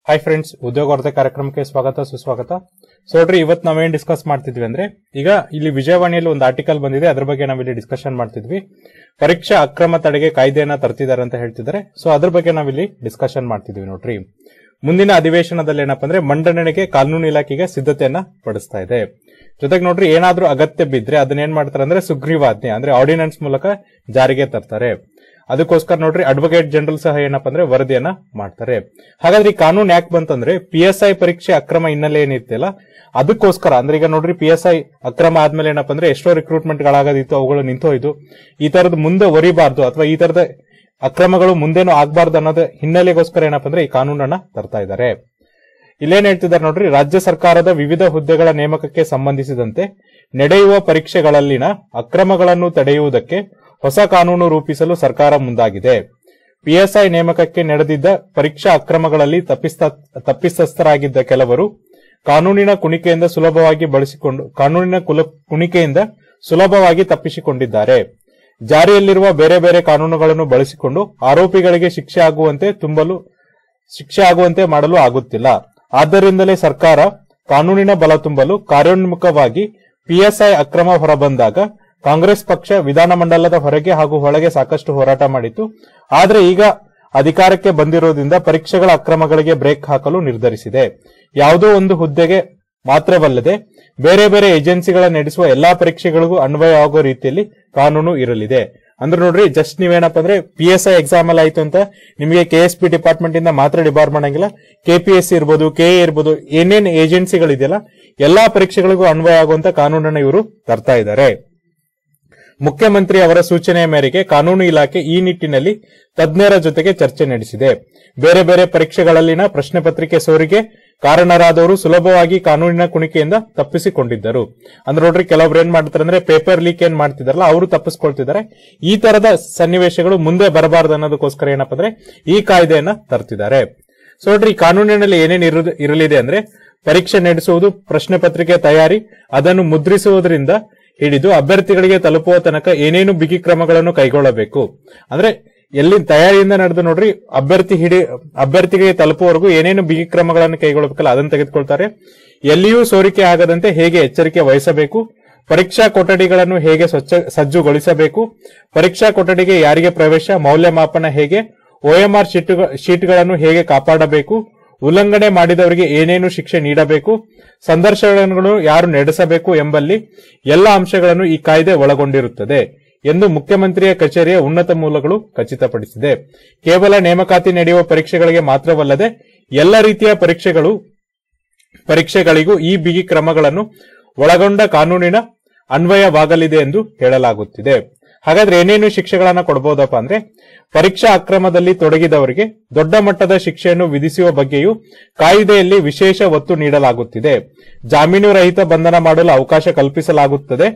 hi friends ಉದ್ಯೋಗಾರ್ಥ ಕಾರ್ಯಕ್ರಮಕ್ಕೆ ಸ್ವಾಗತ ಸುಸ್ವಾಗತ ಸೊ ನೋಡ್ರಿ ಇವತ್ತು ನಾವೇನ್ ಡಿಸ್ಕಸ್ ಮಾಡ್ತಿದ್ವಿ ಅಂದ್ರೆ ಈಗ ಇಲ್ಲಿ ವಿಜಯವಾಣಿಯಲ್ಲಿ ಒಂದು ಆರ್ಟಿಕಲ್ ಬಂದಿದೆ ಅದ್ರ ಬಗ್ಗೆ ನಾವಿಲ್ಲಿ ಡಿಸ್ಕಷನ್ ಮಾಡ್ತಿದ್ವಿ ಪರೀಕ್ಷಾ ಅಕ್ರಮ ತಡೆಗೆ ಕಾಯ್ದೆಯನ್ನ ತರ್ತಿದ್ದಾರೆ ಅಂತ ಹೇಳ್ತಿದ್ದಾರೆ ಸೊ ಅದ್ರ ಬಗ್ಗೆ ನಾವಿಲ್ಲಿ ಡಿಸ್ಕಷನ್ ಮಾಡ್ತಿದ್ವಿ ನೋಡ್ರಿ ಮುಂದಿನ ಅಧಿವೇಶನದಲ್ಲಿ ಏನಪ್ಪಾ ಅಂದ್ರೆ ಮಂಡನೆಗೆ ಕಾನೂನು ಇಲಾಖೆಗೆ ಸಿದ್ಧತೆಯನ್ನ ಪಡಿಸ್ತಾ ಇದೆ ಜೊತೆಗೆ ನೋಡ್ರಿ ಏನಾದ್ರೂ ಅಗತ್ಯ ಬಿದ್ರೆ ಅದನ್ನ ಏನ್ ಮಾಡ್ತಾರೆ ಅಂದ್ರೆ ಸುಗ್ರೀವಾಜ್ಞೆ ಅಂದ್ರೆ ಆರ್ಡಿನೆನ್ಸ್ ಮೂಲಕ ಜಾರಿಗೆ ತರ್ತಾರೆ ಅದಕ್ಕೋಸ್ಕರ ನೋಡ್ರಿ ಅಡ್ವೊಕೇಟ್ ಜನರಲ್ ಸಹ ಏನಪ್ಪಾ ಅಂದ್ರೆ ವರದಿಯನ್ನ ಮಾಡ್ತಾರೆ ಹಾಗಾದ್ರೆ ಈ ಕಾನೂನು ಯಾಕೆ ಬಂತಂದ್ರೆ ಪಿ ಎಸ್ ಐ ಪರೀಕ್ಷೆ ಅಕ್ರಮ ಹಿನ್ನೆಲೆ ಏನಿತ್ತಲ್ಲ ಅದಕ್ಕೋಸ್ಕರ ಅಂದ್ರೆ ಈಗ ನೋಡ್ರಿ ಪಿ ಎಸ್ ಐ ಅಕ್ರಮ ಆದ್ಮೇಲೆ ಏನಪ್ಪಾ ಅಂದ್ರೆ ಎಷ್ಟೋ ರಿಕ್ರೂಟ್ಮೆಂಟ್ ಗಳಾಗೋದಿತ್ತು ಅವುಗಳು ನಿಂತೋಯ್ತು ಈ ತರದ ಮುಂದೆ ಒರಿಬಾರ್ದು ಅಥವಾ ಈ ತರದ ಅಕ್ರಮಗಳು ಮುಂದೇನು ಆಗ್ಬಾರ್ದು ಅನ್ನೋದು ಹಿನ್ನೆಲೆಗೋಸ್ಕರ ಏನಪ್ಪಾ ಅಂದ್ರೆ ಈ ಕಾನೂನನ್ನ ತರ್ತಾ ಇದ್ದಾರೆ ಇಲ್ಲೇನ್ ಹೇಳ್ತಿದ್ದಾರೆ ನೋಡ್ರಿ ರಾಜ್ಯ ಸರ್ಕಾರದ ವಿವಿಧ ಹುದ್ದೆಗಳ ನೇಮಕಕ್ಕೆ ಸಂಬಂಧಿಸಿದಂತೆ ನಡೆಯುವ ಪರೀಕ್ಷೆಗಳಲ್ಲಿನ ಅಕ್ರಮಗಳನ್ನು ತಡೆಯುವುದಕ್ಕೆ ಹೊಸ ಕಾನೂನು ರೂಪಿಸಲು ಸರ್ಕಾರ ಮುಂದಾಗಿದೆ ಪಿಎಸ್ಐ ನೇಮಕಕ್ಕೆ ನಡೆದಿದ್ದ ಪರೀಕ್ಷಾ ಅಕ್ರಮಗಳಲ್ಲಿ ತಪ್ಪಿಸ್ತ ತಪ್ಪಿತಸ್ಥರಾಗಿದ್ದ ಕೆಲವರು ಕಾನೂನಿನ ಕುಣಿಕೆಯಿಂದ ಸುಲಭವಾಗಿ ಬಳಸಿಕೊಂಡು ಕಾನೂನಿನ ಕುಲ ಕುಣಿಕೆಯಿಂದ ಸುಲಭವಾಗಿ ತಪ್ಪಿಸಿಕೊಂಡಿದ್ದಾರೆ ಜಾರಿಯಲ್ಲಿರುವ ಬೇರೆ ಬೇರೆ ಕಾನೂನುಗಳನ್ನು ಬಳಸಿಕೊಂಡು ಆರೋಪಿಗಳಿಗೆ ಶಿಕ್ಷೆ ಆಗುವಂತೆ ತುಂಬಲು ಶಿಕ್ಷೆ ಆಗುವಂತೆ ಮಾಡಲು ಆಗುತ್ತಿಲ್ಲ ಆದ್ದರಿಂದಲೇ ಸರ್ಕಾರ ಕಾನೂನಿನ ಬಲ ತುಂಬಲು ಕಾರ್ಯೋನ್ಮುಖವಾಗಿ ಪಿಎಸ್ಐ ಅಕ್ರಮ ಹೊರಬಂದಾಗ ಕಾಂಗ್ರೆಸ್ ಪಕ್ಷ ವಿಧಾನಮಂಡಲದ ಹೊರಗೆ ಹಾಗೂ ಒಳಗೆ ಸಾಕಷ್ಟು ಹೋರಾಟ ಮಾಡಿತ್ತು ಆದರೆ ಈಗ ಅಧಿಕಾರಕ್ಕೆ ಬಂದಿರೋದ್ರಿಂದ ಪರೀಕ್ಷೆಗಳ ಅಕ್ರಮಗಳಿಗೆ ಬ್ರೇಕ್ ಹಾಕಲು ನಿರ್ಧರಿಸಿದೆ ಯಾವುದೋ ಒಂದು ಹುದ್ದೆಗೆ ಮಾತ್ರವಲ್ಲದೆ ಬೇರೆ ಬೇರೆ ಏಜೆನ್ಸಿಗಳ ನಡೆಸುವ ಎಲ್ಲಾ ಪರೀಕ್ಷೆಗಳಿಗೂ ಅನ್ವಯ ಆಗೋ ರೀತಿಯಲ್ಲಿ ಕಾನೂನು ಇರಲಿದೆ ಅಂದ್ರೆ ನೋಡ್ರಿ ಜಸ್ಟ್ ನೀವೇನಪ್ಪ ಅಂದ್ರೆ ಪಿ ಎಸ್ ಐ ಎಕ್ಸಾಮ್ ಅಲ್ಲಿ ಆಯ್ತು ಅಂತ ನಿಮಗೆ ಕೆ ಎಸ್ ಪಿ ಡಿಪಾರ್ಟ್ಮೆಂಟ್ ಇಂದ ಮಾತ್ರ ಡಿಬಾರ್ ಮಾಡಂಗಿಲ್ಲ ಕೆ ಪಿ ಎಸ್ ಸಿ ಇರ್ಬೋದು ಕೆ ಎ ಇರ್ಬೋದು ಏನೇನ್ ಏಜೆನ್ಸಿಗಳಿದೆಯಲ್ಲ ಎಲ್ಲಾ ಪರೀಕ್ಷೆಗಳಿಗೂ ಅನ್ವಯ ಆಗುವಂತ ಕಾನೂನನ್ನ ಇವರು ತರ್ತಾ ಇದ್ದಾರೆ ಮುಖ್ಯಮಂತ್ರಿ ಅವರ ಸೂಚನೆಯ ಮೇರೆಗೆ ಕಾನೂನು ಇಲಾಖೆ ಈ ನಿಟ್ಟಿನಲ್ಲಿ ತಜ್ಞರ ಜೊತೆಗೆ ಚರ್ಚೆ ನಡೆಸಿದೆ ಬೇರೆ ಬೇರೆ ಪರೀಕ್ಷೆಗಳಲ್ಲಿನ ಪ್ರಶ್ನೆ ಪತ್ರಿಕೆ ಸೋರಿಗೆ ಕಾರಣರಾದವರು ಸುಲಭವಾಗಿ ಕಾನೂನಿನ ಕುಣಿಕೆಯಿಂದ ತಪ್ಪಿಸಿಕೊಂಡಿದ್ದರು ಅಂದ್ರೆ ನೋಡ್ರಿ ಕೆಲವೊಬ್ರು ಏನ್ ಮಾಡ್ತಾರೆ ಅಂದ್ರೆ ಪೇಪರ್ ಲೀಕ್ ಏನ್ ಮಾಡ್ತಿದಾರಲ್ಲ ಅವರು ತಪ್ಪಿಸ್ಕೊಳ್ತಿದ್ದಾರೆ ಈ ತರದ ಸನ್ನಿವೇಶಗಳು ಮುಂದೆ ಬರಬಾರದು ಅನ್ನೋದಕ್ಕೋಸ್ಕರ ಏನಪ್ಪಾ ಅಂದ್ರೆ ಈ ಕಾಯ್ದೆಯನ್ನ ತರ್ತಿದ್ದಾರೆ ಸೊ ನೋಡ್ರಿ ಈ ಕಾನೂನಿನಲ್ಲಿ ಏನೇನು ಇರು- ಇರಲಿದೆ ಅಂದ್ರೆ ಪರೀಕ್ಷೆ ನಡೆಸುವುದು ಪ್ರಶ್ನೆ ಪತ್ರಿಕೆ ತಯಾರಿ ಅದನ್ನು ಮುದ್ರಿಸುವುದರಿಂದ ಹಿಡಿದು ಅಭ್ಯರ್ಥಿಗಳಿಗೆ ತಲುಪುವ ತನಕ ಏನೇನು ಬಿಗಿ ಕ್ರಮಗಳನ್ನು ಕೈಗೊಳ್ಳಬೇಕು ಅಂದ್ರೆ ಎಲ್ಲಿ ತಯಾರಿಯಿಂದ ನಡೆದು ನೋಡ್ರಿ ಅಭ್ಯರ್ಥಿ ಹಿಡಿ ಅಭ್ಯರ್ಥಿಗೆ ತಲುಪುವವರೆಗೂ ಏನೇನು ಬಿಗಿ ಕ್ರಮಗಳನ್ನು ಕೈಗೊಳ್ಳಬೇಕಲ್ಲ ಅದನ್ನು ತೆಗೆದುಕೊಳ್ತಾರೆ ಎಲ್ಲಿಯೂ ಸೋರಿಕೆ ಆಗದಂತೆ ಹೇಗೆ ಎಚ್ಚರಿಕೆ ವಹಿಸಬೇಕು ಪರೀಕ್ಷಾ ಕೊಠಡಿಗಳನ್ನು ಹೇಗೆ ಸ್ವಚ್ಛ ಸಜ್ಜುಗೊಳಿಸಬೇಕು ಪರೀಕ್ಷಾ ಕೊಠಡಿಗೆ ಯಾರಿಗೆ ಪ್ರವೇಶ ಮೌಲ್ಯಮಾಪನ ಹೇಗೆ ಓಎಂಆರ್ ಶೀಟ್ಗಳನ್ನು ಹೇಗೆ ಕಾಪಾಡಬೇಕು ಉಲ್ಲಂಘನೆ ಮಾಡಿದವರಿಗೆ ಏನೇನು ಶಿಕ್ಷೆ ನೀಡಬೇಕು ಸಂದರ್ಶನಗಳನ್ನು ಯಾರು ನಡೆಸಬೇಕು ಎಂಬಲ್ಲಿ ಎಲ್ಲ ಅಂಶಗಳನ್ನು ಈ ಕಾಯ್ದೆ ಒಳಗೊಂಡಿರುತ್ತದೆ ಎಂದು ಮುಖ್ಯಮಂತ್ರಿಯ ಕಚೇರಿಯ ಉನ್ನತ ಮೂಲಗಳು ಖಚಿತಪಡಿಸಿದೆ ಕೇವಲ ನೇಮಕಾತಿ ನಡೆಯುವ ಪರೀಕ್ಷೆಗಳಿಗೆ ಮಾತ್ರವಲ್ಲದೆ ಎಲ್ಲ ರೀತಿಯ ಪರೀಕ್ಷೆಗಳು ಪರೀಕ್ಷೆಗಳಿಗೂ ಈ ಬಿಗಿ ಕ್ರಮಗಳನ್ನು ಒಳಗೊಂಡ ಕಾನೂನಿನ ಅನ್ವಯವಾಗಲಿದೆ ಎಂದು ಹೇಳಲಾಗುತ್ತಿದೆ ಹಾಗಾದ್ರೆ ಏನೇನು ಶಿಕ್ಷೆಗಳನ್ನ ಕೊಡಬಹುದಪ್ಪ ಅಂದ್ರೆ ಪರೀಕ್ಷಾ ಅಕ್ರಮದಲ್ಲಿ ತೊಡಗಿದವರಿಗೆ ದೊಡ್ಡ ಮಟ್ಟದ ಶಿಕ್ಷೆಯನ್ನು ವಿಧಿಸುವ ಬಗ್ಗೆಯೂ ಕಾಯ್ದೆಯಲ್ಲಿ ವಿಶೇಷ ಒತ್ತು ನೀಡಲಾಗುತ್ತಿದೆ ಜಾಮೀನು ರಹಿತ ಬಂಧನ ಮಾಡಲು ಅವಕಾಶ ಕಲ್ಪಿಸಲಾಗುತ್ತದೆ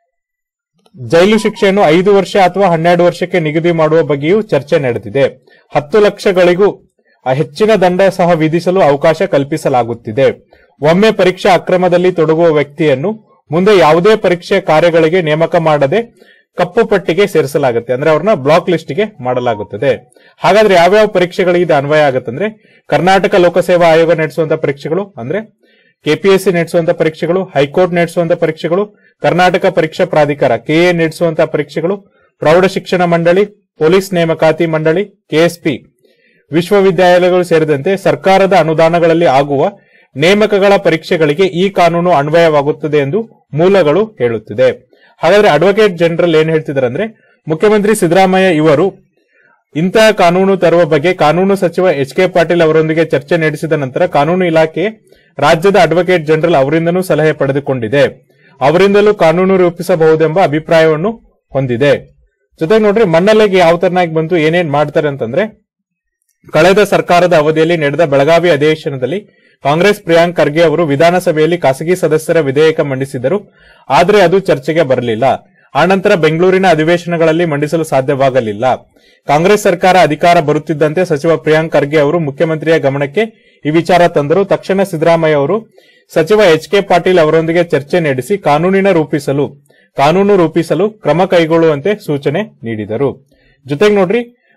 ಜೈಲು ಶಿಕ್ಷೆಯನ್ನು ಐದು ವರ್ಷ ಅಥವಾ ಹನ್ನೆರಡು ವರ್ಷಕ್ಕೆ ನಿಗದಿ ಮಾಡುವ ಬಗ್ಗೆಯೂ ಚರ್ಚೆ ನಡೆದಿದೆ ಹತ್ತು ಲಕ್ಷಗಳಿಗೂ ಹೆಚ್ಚಿನ ದಂಡ ಸಹ ವಿಧಿಸಲು ಅವಕಾಶ ಕಲ್ಪಿಸಲಾಗುತ್ತಿದೆ ಒಮ್ಮೆ ಪರೀಕ್ಷಾ ಅಕ್ರಮದಲ್ಲಿ ತೊಡಗುವ ವ್ಯಕ್ತಿಯನ್ನು ಮುಂದೆ ಯಾವುದೇ ಪರೀಕ್ಷೆ ಕಾರ್ಯಗಳಿಗೆ ನೇಮಕ ಮಾಡದೆ ಕಪ್ಪು ಪಟ್ಟಿಗೆ ಸೇರಿಸಲಾಗುತ್ತೆ ಅಂದ್ರೆ ಅವ್ರನ್ನ ಬ್ಲಾಕ್ ಲಿಸ್ಟ್ಗೆ ಮಾಡಲಾಗುತ್ತದೆ ಹಾಗಾದ್ರೆ ಯಾವ್ಯಾವ ಪರೀಕ್ಷೆಗಳಿಗೆ ಇದು ಅನ್ವಯ ಆಗುತ್ತಂದ್ರೆ ಕರ್ನಾಟಕ ಲೋಕಸೇವಾ ಆಯೋಗ ನಡೆಸುವಂತ ಪರೀಕ್ಷೆಗಳು ಅಂದ್ರೆ ಕೆಪಿಎಸ್ಸಿ ನಡೆಸುವಂತ ಪರೀಕ್ಷೆಗಳು ಹೈಕೋರ್ಟ್ ನಡೆಸುವಂತ ಪರೀಕ್ಷೆಗಳು ಕರ್ನಾಟಕ ಪರೀಕ್ಷಾ ಪ್ರಾಧಿಕಾರ ಕೆಎ ನಡೆಸುವಂತಹ ಪರೀಕ್ಷೆಗಳು ಪ್ರೌಢ ಶಿಕ್ಷಣ ಮಂಡಳಿ ಪೊಲೀಸ್ ನೇಮಕಾತಿ ಮಂಡಳಿ ಕೆಎಸ್ಪಿ ವಿಶ್ವವಿದ್ಯಾಲಯಗಳು ಸೇರಿದಂತೆ ಸರ್ಕಾರದ ಅನುದಾನಗಳಲ್ಲಿ ಆಗುವ ನೇಮಕಗಳ ಪರೀಕ್ಷೆಗಳಿಗೆ ಈ ಕಾನೂನು ಅನ್ವಯವಾಗುತ್ತದೆ ಎಂದು ಮೂಲಗಳು ಹೇಳುತ್ತಿದೆ ಹಾಗಾದ್ರೆ ಅಡ್ವೊಕೇಟ್ ಜನರಲ್ ಏನ್ ಹೇಳ್ತಿದ್ದಾರೆ ಅಂದ್ರೆ ಮುಖ್ಯಮಂತ್ರಿ ಸಿದ್ದರಾಮಯ್ಯ ಇವರು ಇಂತಹ ಕಾನೂನು ತರುವ ಬಗ್ಗೆ ಕಾನೂನು ಸಚಿವ ಎಚ್ ಕೆ ಪಾಟೀಲ್ ಅವರೊಂದಿಗೆ ಚರ್ಚೆ ನಡೆಸಿದ ನಂತರ ಕಾನೂನು ಇಲಾಖೆ ರಾಜ್ಯದ ಅಡ್ವೊಕೇಟ್ ಜನರಲ್ ಅವರಿಂದನೂ ಸಲಹೆ ಪಡೆದುಕೊಂಡಿದೆ ಅವರಿಂದಲೂ ಕಾನೂನು ರೂಪಿಸಬಹುದೆಂಬ ಅಭಿಪ್ರಾಯವನ್ನು ಹೊಂದಿದೆ ಜೊತೆಗೆ ನೋಡ್ರಿ ಮಣ್ಣಲೆಗೆ ಯಾವ ತರನಾಗಿ ಬಂತು ಏನೇನ್ ಮಾಡ್ತಾರೆ ಅಂತಂದ್ರೆ ಕಳೆದ ಸರ್ಕಾರದ ಅವಧಿಯಲ್ಲಿ ನಡೆದ ಬೆಳಗಾವಿ ಅಧಿವೇಶನದಲ್ಲಿ ಕಾಂಗ್ರೆಸ್ ಪ್ರಿಯಾಂಕ್ ಖರ್ಗೆ ಅವರು ವಿಧಾನಸಭೆಯಲ್ಲಿ ಖಾಸಗಿ ಸದಸ್ಯರ ವಿಧೇಯಕ ಮಂಡಿಸಿದರು ಆದರೆ ಅದು ಚರ್ಚೆಗೆ ಬರಲಿಲ್ಲ ಆನಂತರ ಬೆಂಗಳೂರಿನ ಅಧಿವೇಶನಗಳಲ್ಲಿ ಮಂಡಿಸಲು ಸಾಧ್ಯವಾಗಲಿಲ್ಲ ಕಾಂಗ್ರೆಸ್ ಸರ್ಕಾರ ಅಧಿಕಾರ ಬರುತ್ತಿದ್ದಂತೆ ಸಚಿವ ಪ್ರಿಯಾಂಕ್ ಖರ್ಗೆ ಅವರು ಮುಖ್ಯಮಂತ್ರಿಯ ಗಮನಕ್ಕೆ ಈ ವಿಚಾರ ತಂದರು ತಕ್ಷಣ ಸಿದ್ದರಾಮಯ್ಯ ಅವರು ಸಚಿವ ಎಚ್ ಕೆ ಪಾಟೀಲ್ ಅವರೊಂದಿಗೆ ಚರ್ಚೆ ನಡೆಸಿ ಕಾನೂನಿನ ರೂಪಿಸಲು ಕಾನೂನು ರೂಪಿಸಲು ಕ್ರಮ ಕೈಗೊಳ್ಳುವಂತೆ ಸೂಚನೆ ನೀಡಿದರು ಜೊತೆಗೆ ನೋಡ್ರಿ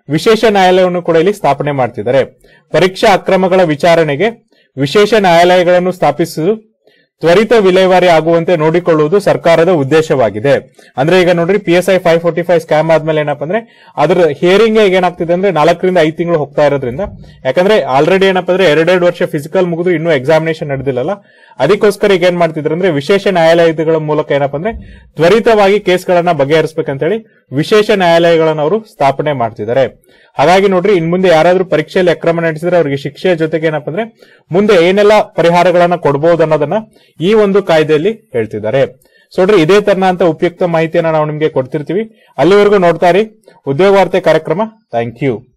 ವಿಶೇಷ ನ್ಯಾಯಾಲಯವನ್ನು ಕೂಡ ಇಲ್ಲಿ ಸ್ಥಾಪನೆ ಮಾಡ್ತಿದ್ದಾರೆ ಪರೀಕ್ಷಾ ಅಕ್ರಮಗಳ ವಿಚಾರಣೆಗೆ ವಿಶೇಷ ನ್ಯಾಯಾಲಯಗಳನ್ನು ಸ್ಥಾಪಿಸುವುದು ತ್ವರಿತ ವಿಲೇವಾರಿ ಆಗುವಂತೆ ನೋಡಿಕೊಳ್ಳುವುದು ಸರ್ಕಾರದ ಉದ್ದೇಶವಾಗಿದೆ ಅಂದ್ರೆ ಈಗ ನೋಡ್ರಿ P S I five forty five scam ಆದ್ಮೇಲೆ ಏನಪ್ಪ ಅಂದ್ರೆ ಅದ್ರ ಹಿಯರಿಂಗ್ ಈಗ ಏನಾಗ್ತಿದೆ ಅಂದ್ರೆ ನಾಲ್ಕರಿಂದ ಐದು ತಿಂಗಳು ಹೋಗ್ತಾ ಇರೋದ್ರಿಂದ ಯಾಕಂದ್ರೆ ಆಲ್ರೆಡಿ ಏನಪ್ಪ ಅಂದ್ರೆ ಎರಡೆರಡು ವರ್ಷ ಫಿಸಿಕಲ್ ಮುಗಿದು ಇನ್ನೂ ಎಕ್ಸಾಮಿನೇಷನ್ ನಡೆದಿಲ್ಲಲ್ಲ ಅದಕ್ಕೋಸ್ಕರ ಈಗ ಏನ್ ಮಾಡ್ತಿದ್ರು ಅಂದ್ರೆ ವಿಶೇಷ ನ್ಯಾಯಾಲಯಗಳ ಮೂಲಕ ಏನಪ್ಪ ಅಂದ್ರೆ ತ್ವರಿತವಾಗಿ ಕೇಸ್ಗಳನ್ನ ಬಗೆಹರಿಸಬೇಕಂತ ಹೇಳಿ ವಿಶೇಷ ನ್ಯಾಯಾಲಯಗಳನ್ನ ಅವರು ಸ್ಥಾಪನೆ ಮಾಡ್ತಿದ್ದಾರೆ ಹಾಗಾಗಿ ನೋಡ್ರಿ ಇನ್ ಮುಂದೆ ಯಾರಾದ್ರೂ ಪರೀಕ್ಷೆಯಲ್ಲಿ ಅಕ್ರಮ ನಡೆಸಿದ್ರೆ ಅವರಿಗೆ ಶಿಕ್ಷೆಯ ಜೊತೆಗೆ ಏನಪ್ಪ ಅಂದ್ರೆ ಮುಂದೆ ಏನೆಲ್ಲ ಪರಿಹಾರಗಳನ್ನ ಕೊಡಬಹುದು ಅನ್ನೋದನ್ನ ಈ ಒಂದು ಕಾಯ್ದೆಯಲ್ಲಿ ಹೇಳ್ತಿದ್ದಾರೆ ಸೊ ನೋಡ್ರಿ ಇದೇ ತರನಂತ ಉಪಯುಕ್ತ ಮಾಹಿತಿಯನ್ನ ನಾವು ನಿಮ್ಗೆ ಕೊಡ್ತಿರ್ತೀವಿ ಅಲ್ಲಿವರೆಗೂ ನೋಡ್ತಾ ಇರಿ ಉದ್ಯೋಗ ವಾರ್ತೆ ಕಾರ್ಯಕ್ರಮ ಥ್ಯಾಂಕ್ ಯು